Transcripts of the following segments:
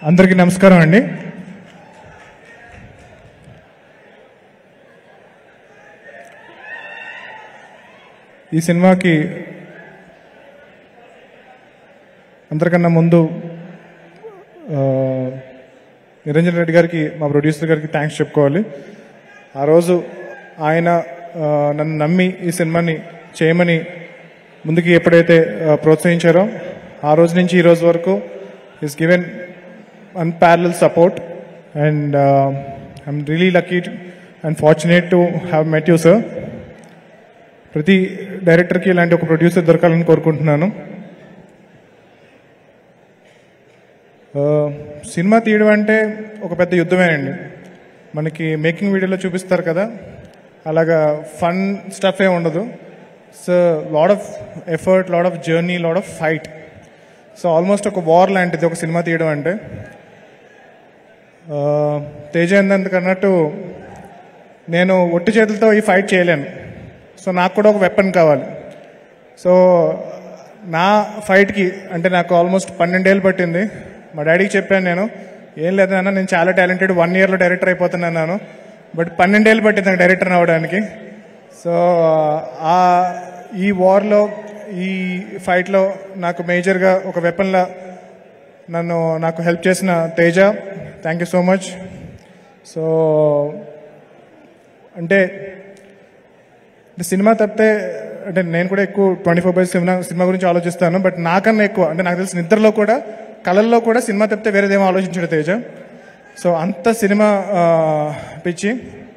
అందరికీ నమస్కారం అండి ఈ సినిమాకి అందరికన్నా ముందు ఆ, నిరంజన్ రెడ్డి గారికి మా ప్రొడ్యూసర్ గారికి థ్యాంక్స్ చెప్పుకోవాలి ఆ రోజు ఆయన ఆ, నన్ను నమ్మి ఈ సినిమాని చేయమని ముందుకి ఎప్పుడైతే ఆ, ప్రోత్సహించారో ఆ రోజు నుంచి ఈ రోజు వరకు is given unparalleled support and uh, I'm really lucky to, and fortunate to have met you, sir. ప్రతి డైరెక్టర్కి ఇలాంటి ఒక ప్రొడ్యూసర్ దొరకాలని కోరుకుంటున్నాను ఆ, సినిమా తీయడం అంటే ఒక పెద్ద యుద్ధమేనండి మనకి మేకింగ్ వీడియోలో చూపిస్తారు కదా అలాగా ఫన్ స్టఫ్ ఏ ఉండదు so lot of effort lot of journey lot of fight so almost ఒక వార్ లాంటిది ఒక సినిమా తీయడం అంటే ఆ, తేజ ఏందందుకు అన్నట్టు నేను ఒట్టి చేతులతో ఈ ఫైట్ చేయలేను సో నాకు కూడా ఒక వెపన్ కావాలి సో నా ఫైట్కి అంటే నాకు ఆల్మోస్ట్ పన్నెండేళ్ళు పట్టింది మా డాడీకి చెప్పాను నేను ఏం లేదు నాన్న నేను చాలా టాలెంటెడ్ వన్ ఇయర్లో డైరెక్టర్ అయిపోతున్నాను బట్ పన్నెండేళ్ళు పట్టింది నాకు డైరెక్టర్ అవ్వడానికి సో ఆ ఈ వార్లో ఈ ఫైట్లో నాకు మేజర్గా ఒక వెపన్లా నన్ను నాకు హెల్ప్ చేసిన Teja thank you so much so అంటే అంటే సినిమా తప్పితే అంటే నేను కూడా ఎక్కువ twenty four by cinema cinema గురించి ఆలోచిస్తాను బట్ నాకన్నా ఎక్కువ అంటే నాకు తెలిసిన నిద్రలో కూడా కళల్లో కూడా సినిమా తప్పితే వేరేదేమో ఆలోచించాడు తేజ సో అంత సినిమా ఆ, పిచ్చి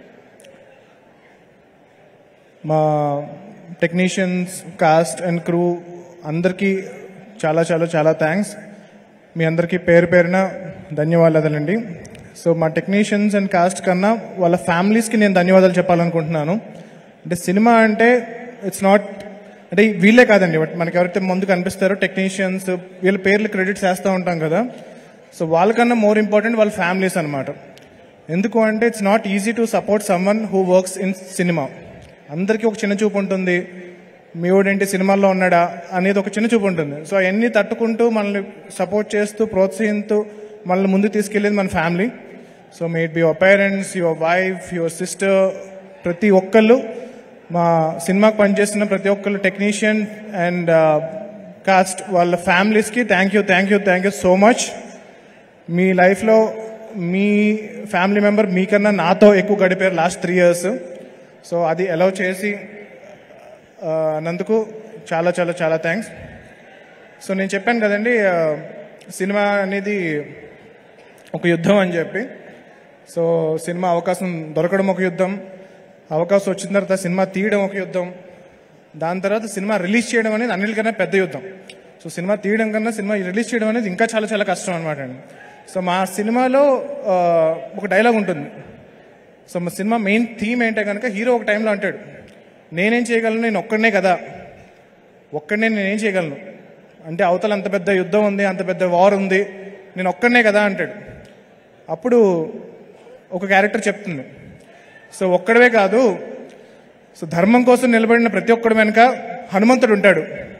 మా టెక్నీషియన్స్ కాస్ట్ అండ్ క్రూ అందరికీ చాలా చాలా చాలా థ్యాంక్స్ మీ అందరికీ పేరు పేరున ధన్యవాదాలండి సో మా టెక్నీషియన్స్ అండ్ కాస్ట్ కన్నా వాళ్ళ ఫ్యామిలీస్కి నేను ధన్యవాదాలు చెప్పాలనుకుంటున్నాను అంటే సినిమా అంటే ఇట్స్ నాట్ అంటే వీళ్ళే కాదండి బట్ మనకి ఎవరైతే ముందు కనిపిస్తారో టెక్నీషియన్స్ వీళ్ళ పేర్లు క్రెడిట్స్ వేస్తూ ఉంటాం కదా సో వాళ్ళకన్నా మోర్ ఇంపార్టెంట్ వాళ్ళ ఫ్యామిలీస్ అనమాట ఎందుకు అంటే it's not easy to support someone who works in cinema అందరికీ ఒక చిన్న చూపు ఉంటుంది మీ వాడేంటి సినిమాల్లో ఉన్నాడా అనేది ఒక చిన్న చూపు ఉంటుంది సో అవన్నీ తట్టుకుంటూ మనల్ని సపోర్ట్ చేస్తూ ప్రోత్సహిస్తూ మనల్ని ముందుకు తీసుకెళ్ళేది మన family so may it be your parents your wife your sister ప్రతి ఒక్కళ్ళు మా సినిమాకి పనిచేస్తున్న ప్రతి ఒక్కళ్ళు టెక్నీషియన్ అండ్ కాస్ట్ వాళ్ళ ఫ్యామిలీస్కి thank you thank you thank you so much మీ లైఫ్లో మీ ఫ్యామిలీ మెంబర్ మీకన్నా నాతో ఎక్కువ గడిపారు లాస్ట్ త్రీ ఇయర్స్ సో అది అలౌ చేసి ఆ, నందుకు చాలా చాలా చాలా థ్యాంక్స్ సో నేను చెప్పాను కదండి ఆ, సినిమా అనేది ఒక యుద్ధం అని చెప్పి సో సినిమా అవకాశం దొరకడం ఒక యుద్ధం అవకాశం వచ్చిన తర్వాత సినిమా తీయడం ఒక యుద్ధం దాని తర్వాత సినిమా రిలీజ్ చేయడం అనేది అన్నిటికన్నా పెద్ద యుద్ధం సో సినిమా తీయడం కన్నా సినిమా రిలీజ్ చేయడం అనేది ఇంకా చాలా చాలా కష్టం అనమాట అండి సో మా సినిమాలో ఆ, ఒక డైలాగ్ ఉంటుంది సో మా సినిమా మెయిన్ థీమ్ ఏంటంటే కనుక హీరో ఒక టైంలో అంటాడు నేనేం చేయగలను నేను ఒక్కడనే కదా ఒక్కడనే నేనేం చేయగలను అంటే అవతల అంత పెద్ద యుద్ధం ఉంది అంత పెద్ద వార్ ఉంది నేను ఒక్కడనే కదా అంటాడు అప్పుడు ఒక క్యారెక్టర్ చెప్తుంది సో ఒక్కడవే కాదు సో ధర్మం కోసం నిలబడిన ప్రతి ఒక్కడి వెనుక హనుమంతుడు ఉంటాడు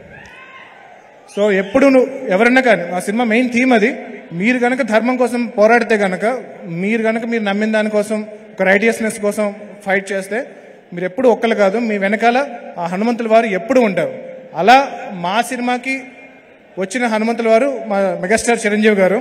సో ఎప్పుడు నువ్వు ఎవరన్నా కానీ ఆ సినిమా మెయిన్ థీమ్ అది మీరు కనుక ధర్మం కోసం పోరాడితే కనుక మీరు కనుక మీరు నమ్మిన దానికోసం ఒక రైటియస్నెస్ కోసం ఫైట్ చేస్తే మీరు ఎప్పుడు ఒక్కరు కాదు మీ వెనకాల ఆ హనుమంతుల వారు ఎప్పుడు ఉంటారు అలా మా సినిమాకి వచ్చిన హనుమంతుల వారు మా మెగాస్టార్ చిరంజీవి గారు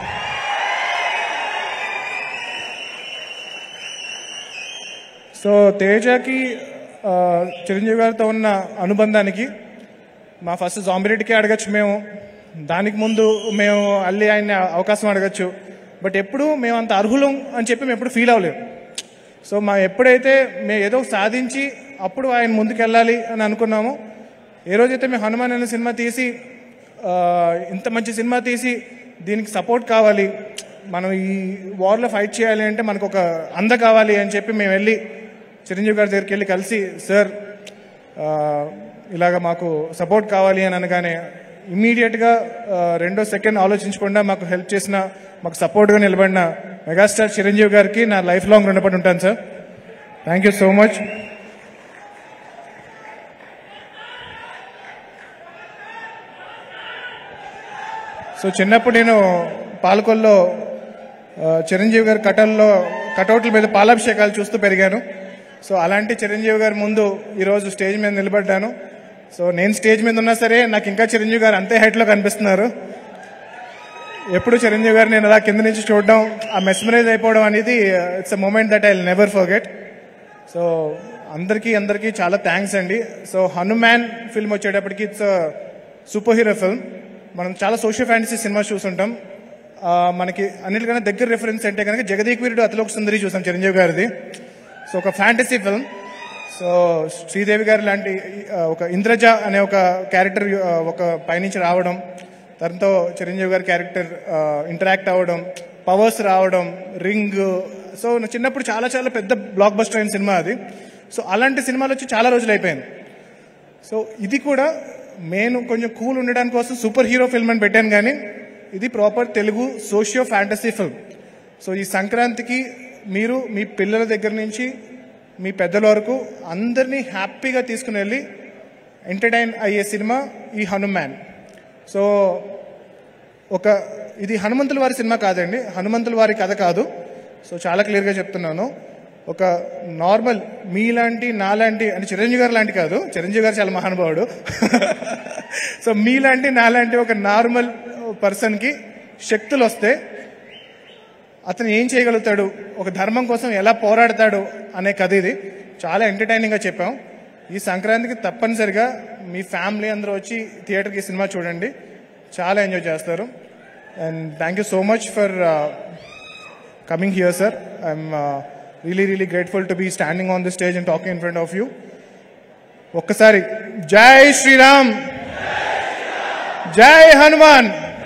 సో తేజకి ఆ, చిరంజీవి గారితో ఉన్న అనుబంధానికి మా ఫస్ట్ జాంబిరెడ్డికి అడగచ్చు మేము దానికి ముందు మేము అల్లి ఆయన అవకాశం అడగచ్చు బట్ ఎప్పుడు మేము అంత అర్హులం అని చెప్పి మేము ఎప్పుడు ఫీల్ అవ్వలేము సో మా ఎప్పుడైతే మేము ఏదో సాధించి అప్పుడు ఆయన ముందుకెళ్ళాలి అని అనుకున్నామో ఏ రోజైతే మేము హనుమాన్ అనే సినిమా తీసి ఆ, ఇంత మంచి సినిమా తీసి దీనికి సపోర్ట్ కావాలి మనం ఈ వార్లో ఫైట్ చేయాలి అంటే మనకు ఒక అంద కావాలి అని చెప్పి మేము వెళ్ళి చిరంజీవి గారి దగ్గరికి వెళ్ళి కలిసి సార్ ఆ, ఇలాగ మాకు సపోర్ట్ కావాలి అని అనగానే ఇమ్మీడియట్గా రెండో సెకండ్ ఆలోచించకుండా మాకు హెల్ప్ చేసిన మాకు సపోర్ట్గా నిలబడిన మెగాస్టార్ చిరంజీవి గారికి నా లైఫ్ లాంగ్ రుణపడి ఉంటాను sir thank you so much so చిన్నప్పుడు నేను పాలకొల్లో ఆ, చిరంజీవి గారి కటల్లో కటౌట్ల మీద పాలాభిషేకాలు చూస్తూ పెరిగాను సో అలాంటి చిరంజీవి గారి ముందు ఈరోజు స్టేజ్ మీద నిలబడ్డాను సో నేను స్టేజ్ మీద ఉన్నా సరే నాకు ఇంకా చిరంజీవి గారు అంతే హైట్లో కనిపిస్తున్నారు ఎప్పుడు చిరంజీవి గారు నేను అలా కింద నుంచి చూడడం ఆ మెస్మరైజ్ అయిపోవడం అనేది it's a moment that I never forget so అందరికీ అందరికీ చాలా థ్యాంక్స్ అండి సో హనుమాన్ ఫిల్మ్ వచ్చేటప్పటికి ఇట్స్ సూపర్ హీరో ఫిల్మ్ మనం చాలా సోషల్ ఫ్యాంటసీ సినిమా చూసుంటాం ఆ, మనకి అన్నిటికన్నా దగ్గర రెఫరెన్స్ అంటే కనుక జగదీక్ వీరుడు అతలోక సుందరి చూసాం చిరంజీవి గారిది సో ఒక ఫ్యాంటసీ ఫిల్మ్ సో శ్రీదేవి గారు లాంటి ఆ, ఒక ఇంద్రజ అనే ఒక క్యారెక్టర్ ఆ, ఒక పైనుంచి రావడం దాంతో చిరంజీవి గారి క్యారెక్టర్ ఇంటరాక్ట్ అవ్వడం పవర్స్ రావడం రింగ్ సో నా చిన్నప్పుడు చాలా చాలా పెద్ద బ్లాక్ బస్టర్ అయిన సినిమా అది సో అలాంటి సినిమాలు వచ్చి చాలా రోజులు అయిపోయింది సో ఇది కూడా నేను కొంచెం కూల్ ఉండడానికి కోసం సూపర్ హీరో ఫిల్మ్ అని పెట్టాను కానీ ఇది proper Telugu socio fantasy film so ఈ సంక్రాంతికి మీరు మీ పిల్లల దగ్గర నుంచి మీ పెద్దల వరకు అందరినీ హ్యాపీగా తీసుకుని వెళ్ళి ఎంటర్టైన్ అయ్యే సినిమా ఈ హనుమాన్ సో ఒక ఇది హనుమంతుల వారి సినిమా కాదండి హనుమంతుల వారి కథ కాదు సో చాలా క్లియర్గా చెప్తున్నాను ఒక నార్మల్ మీలాంటి నాలాంటి అంటే చిరంజీవి గారు లాంటి కాదు చిరంజీవి గారు చాలా మహానుభావుడు సో మీలాంటి నాలాంటి ఒక నార్మల్ పర్సన్కి శక్తులు వస్తే అతను ఏం చేయగలుగుతాడు ఒక ధర్మం కోసం ఎలా పోరాడతాడు అనే కథ ఇది చాలా ఎంటర్టైనింగ్గా చెప్పాం ఈ సంక్రాంతికి తప్పనిసరిగా మీ ఫ్యామిలీ అందరూ వచ్చి థియేటర్కి ఈ సినిమా చూడండి చాలా ఎంజాయ్ చేస్తారు and thank you so much for coming here sir I'm really really grateful to be standing on the stage and talking in front of you ఒక్కసారి జై శ్రీరామ్ జై హనుమాన్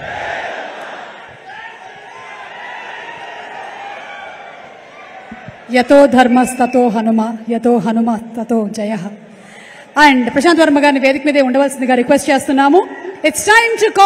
యతో ధర్మస్తతో హనుమ యతో హనుమ తతో జయ అండ్ ప్రశాంత్ వర్మ గారిని వేదిక మీదే ఉండవలసిందిగా రిక్వెస్ట్ చేస్తున్నాము ఇట్స్ టైమ్ టు